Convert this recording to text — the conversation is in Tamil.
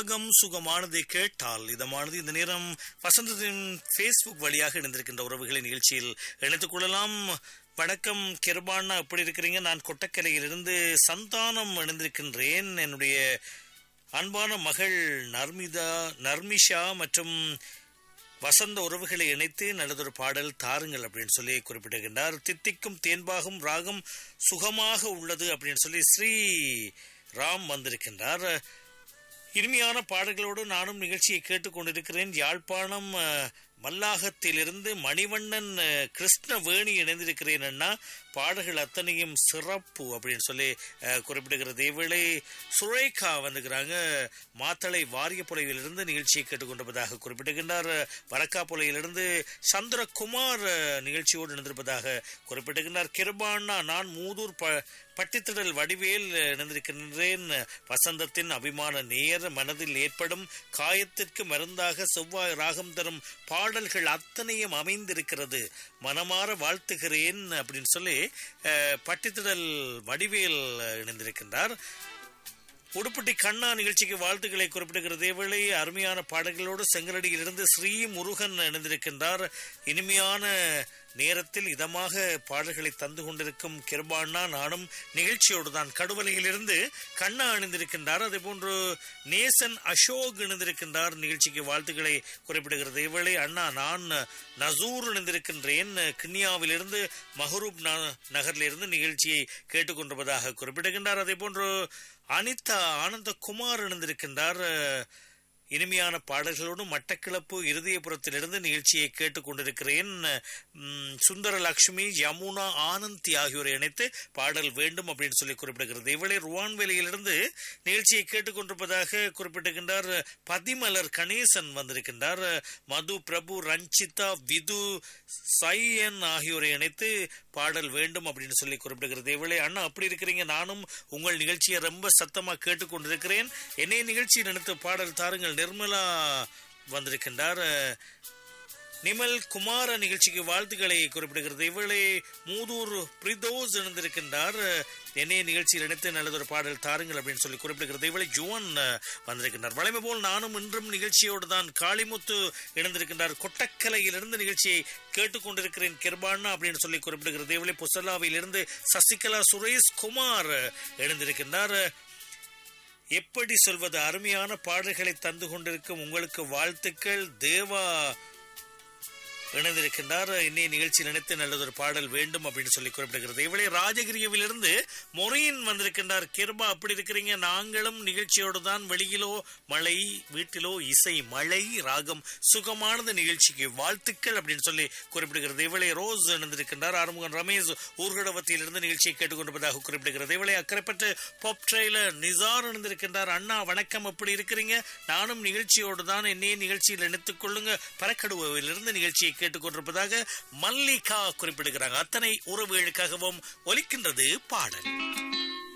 ராகம் சுகமானதை கேட்டால் இதமானது இந்த நேரம் வசந்தத்தின் ஃபேஸ்புக் வழியாக இணைந்திருக்கின்ற உறவுகளை நிகழ்ச்சியில் இணைத்துக் கொள்ளலாம் வணக்கம் கிருபானா எப்படி இருக்கிறீங்க நான் கொட்டக்கரையிலிருந்து சந்தானம் இணைந்திருக்கின்றேன் என்னுடைய அன்பான மகள் நர்மிதா நர்மிஷா மற்றும் வசந்த உறவுகளை இணைத்து நல்லதொரு பாடல் தாருங்கள் அப்படின்னு சொல்லி குறிப்பிடுகின்றார் தித்திக்கும் தேன்பாகும் ராகம் சுகமாக உள்ளது அப்படின்னு சொல்லி ஸ்ரீ ராம் வந்திருக்கின்றார் இனிமையான பாடல்களோடு நானும் நிகழ்ச்சியை கேட்டுக்கொண்டிருக்கிறேன் யாழ்ப்பாணம் அஹ், மல்லாகத்திலிருந்து மணிவண்ணன் அஹ், கிருஷ்ணவேணி இணைந்திருக்கிறேன் அண்ணா பாடல்கள் அத்தனையும் சிறப்பு அப்படின்னு சொல்லி அஹ், குறிப்பிடுகிறது இவளை சுரேகா வந்துக்கிறாங்க மாத்தளை வாரியப்புலையிலிருந்து நிகழ்ச்சியை கேட்டுக்கொண்டிருப்பதாக குறிப்பிடுகின்றார் வரக்காப்புலையிலிருந்து சந்திரகுமார் அஹ், நிகழ்ச்சியோடு இணைந்திருப்பதாக குறிப்பிடுகின்றார் கிருபாண்ணா நான் மூதூர் ப பட்டித்திடல் வடிவேல் இணைந்திருக்கின்றேன் வசந்தத்தின் அபிமான நேர மனதில் ஏற்படும் காயத்திற்கு மருந்தாக செவ்வாய் ராகம் தரும் பாடல்கள் அத்தனையும் அமைந்திருக்கிறது மனமாற வாழ்த்துகிறேன் அப்படின்னு சொல்லி அஹ், பட்டித்திடல் வடிவேல் இணைந்திருக்கின்றார் உடுப்பட்டி கண்ணா நிகழ்ச்சிக்கு வாழ்த்துக்களை குறிப்பிடுகிறது வேளை அருமையான பாடல்களோடு செங்கலடியிலிருந்து ஸ்ரீ முருகன் இணைந்திருக்கின்றார் இனிமையான நேரத்தில் இதமாக பாடல்களை தந்து கொண்டிருக்கும் கிருபாண்ணா நானும் நிகழ்ச்சியோடு தான் கடுவலையிலிருந்து கண்ணா அணிந்திருக்கின்றார் அதே போன்று நேசன் அசோக் இணைந்திருக்கின்றார் நிகழ்ச்சிக்கு வாழ்த்துக்களை குறிப்பிடுகிறது இவளை அண்ணா நான் நசூர் இணைந்திருக்கின்றேன் கிண்ணியாவிலிருந்து மஹரூப் ந- நகரிலிருந்து நிகழ்ச்சியை கேட்டுக்கொண்டிருப்பதாக குறிப்பிடுகின்றார் அதே போன்று அனிதா ஆனந்தகுமார் இணைந்திருக்கின்றார் இனிமையான பாடல்களோடு மட்டக்கிளப்பு இருதயபுரத்திலிருந்து நிகழ்ச்சியை கேட்டுக்கொண்டிருக்கிறேன் உம், சுந்தர லட்சுமி யமுனா ஆனந்தி ஆகியோரை இணைத்து பாடல் வேண்டும் அப்படின்னு சொல்லி குறிப்பிடுகிறது இவளை ருவான்வேலியிலிருந்து நிகழ்ச்சியை கேட்டுக்கொண்டிருப்பதாக குறிப்பிட்டிருக்கின்றார் பதிமலர் கணேசன் வந்திருக்கின்றார் மது பிரபு ரஞ்சிதா விது சையன் ஆகியோரை இணைத்து பாடல் வேண்டும் அப்படின்னு சொல்லி குறிப்பிடுகிறது இவளை அண்ணா அப்படி இருக்கிறீங்க நானும் உங்கள் நிகழ்ச்சியை ரொம்ப சத்தமா கேட்டுக்கொண்டிருக்கிறேன் என்னை நிகழ்ச்சியில் நினைத்து பாடல் தாருங்கள் நிர்மலா வந்திருக்கின்றார் நிமல் குமார நிகழ்ச்சிக்கு வாழ்த்துக்களை குறிப்பிடுகிறது இவளை மூதூர் பிரிதோஸ் இணைந்திருக்கின்றார் என்னைய நிகழ்ச்சியில் இணைத்து நல்லதொரு பாடல் தாருங்கள் அப்படின்னு சொல்லி குறிப்பிடுகிறது இவளை ஜுவன் அஹ், வந்திருக்கின்றார் வளைமை போல் நானும் இன்றும் நிகழ்ச்சியோடு தான் காளிமுத்து இணைந்திருக்கின்றார் கொட்டக்கலையிலிருந்து நிகழ்ச்சியை கேட்டுக்கொண்டிருக்கிறேன் கிருபாண்ணா அப்படின்னு சொல்லி குறிப்பிடுகிறது இவளை புசலாவிலிருந்து சசிகலா சுரேஷ் குமார் இணைந்திருக்கின்றார் எப்படி சொல்வது அருமையான பாடல்களை தந்து கொண்டிருக்கும் உங்களுக்கு வாழ்த்துக்கள் தேவா இணைந்திருக்கின்றார் இன்னைய நிகழ்ச்சி நினைத்து நல்லதொரு பாடல் வேண்டும் அப்படின்னு சொல்லி குறிப்பிடுகிறது இவளை ராஜகிரியவிலிருந்து மொரையின் வந்திருக்கின்றார் கிருபா அப்படி இருக்கிறீங்க நாங்களும் நிகழ்ச்சியோடு தான் வெளியிலோ மழை வீட்டிலோ இசை மழை ராகம் சுகமானது நிகழ்ச்சிக்கு வாழ்த்துக்கள் அப்படின்னு சொல்லி குறிப்பிடுகிறது இவளை ரோஸ் இணைந்திருக்கின்றார் ஆறுமுகன் ரமேஷ் ஊர்கடவத்திலிருந்து நிகழ்ச்சியை கேட்டுக்கொண்டிருப்பதாக குறிப்பிடுகிறது இவளை அக்கறைப்பட்டு பாப் ட்ரெயிலர் நிசார் இணைந்திருக்கின்றார் அண்ணா வணக்கம் எப்படி இருக்கிறீங்க நானும் நிகழ்ச்சியோடு தான் என்னைய நிகழ்ச்சியில் இணைத்துக் கொள்ளுங்க பறக்கடுவிலிருந்து நிகழ்ச்சியை கேட்டுக்கொண்டிருப்பதாக மல்லிகா குறிப்பிடுகிறாங்க அத்தனை உறவுகளுக்காகவும் ஒலிக்கின்றது பாடல்